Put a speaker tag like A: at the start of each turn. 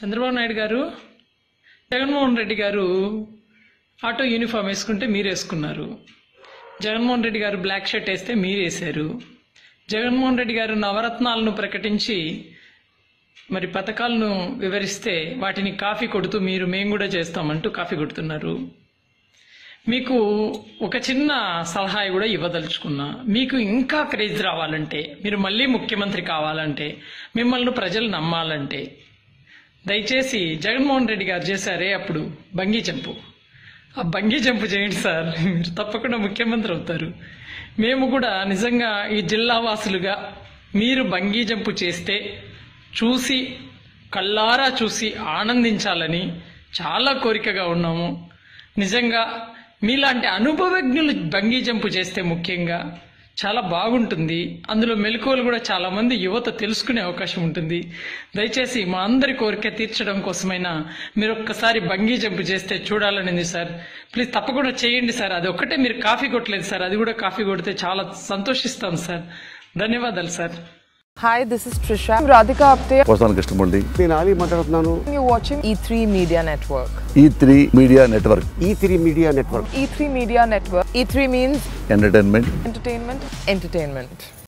A: చంద్రబాబు నాయుడు గారు జగన్మోహన్ రెడ్డి గారు auto uniform వేసుకుంటే మీరు వేసుకున్నారు జగన్మోహన్ రెడ్డి గారు బ్లాక్ షర్ట్ వేస్తే మీరు వేశారు జగన్మోహన్ రెడ్డి గారు నవరత్నాలను ప్రకటించి మరి పథకాలను వివరిస్తే వాటిని కాఫీ కొడుతూ మీరు మేము కూడా చేస్తామంటూ కాఫీ కొడుతున్నారు మీకు ఒక చిన్న సలహా కూడా ఇవ్వదలుచుకున్నా మీకు ఇంకా క్రేజ్ రావాలంటే మీరు మళ్ళీ ముఖ్యమంత్రి కావాలంటే మిమ్మల్ని ప్రజలు నమ్మాలంటే దయచేసి జగన్మోహన్ రెడ్డి గారు చేశారే అప్పుడు బంగీ జంపు ఆ బంగీ జంపు చేయండి సార్ మీరు తప్పకుండా ముఖ్యమంత్రి అవుతారు మేము కూడా నిజంగా ఈ జిల్లా వాసులుగా మీరు బంగీ జంపు చేస్తే చూసి కళ్ళారా చూసి ఆనందించాలని చాలా కోరికగా ఉన్నాము నిజంగా మీలాంటి అనుభవజ్ఞులు బంగీ జంపు చేస్తే ముఖ్యంగా చాలా బాగుంటుంది అందులో మెలకువలు కూడా చాలా మంది యువత తెలుసుకునే అవకాశం ఉంటుంది దయచేసి మా అందరి కోరిక తీర్చడం కోసమైనా మీరు ఒక్కసారి బంగీ జంపు చేస్తే చూడాలనింది సార్ ప్లీజ్ తప్పకుండా చేయండి సార్ అది ఒక్కటే మీరు కాఫీ కొట్టలేదు సార్ అది కూడా కాఫీ కొడితే చాలా సంతోషిస్తాం సార్ ధన్యవాదాలు sir
B: Hi, this is Trisha. I'm Radhika Apte.
C: వస్తాను కృష్ణమూర్తి
D: నేను ఆలీ మాట్లాడుతున్నాను
B: You're watching E3 Media Network.
C: E three media network
D: E three media network
B: E3 Media Network. E3 means
C: entertainment
B: entertainment, entertainment.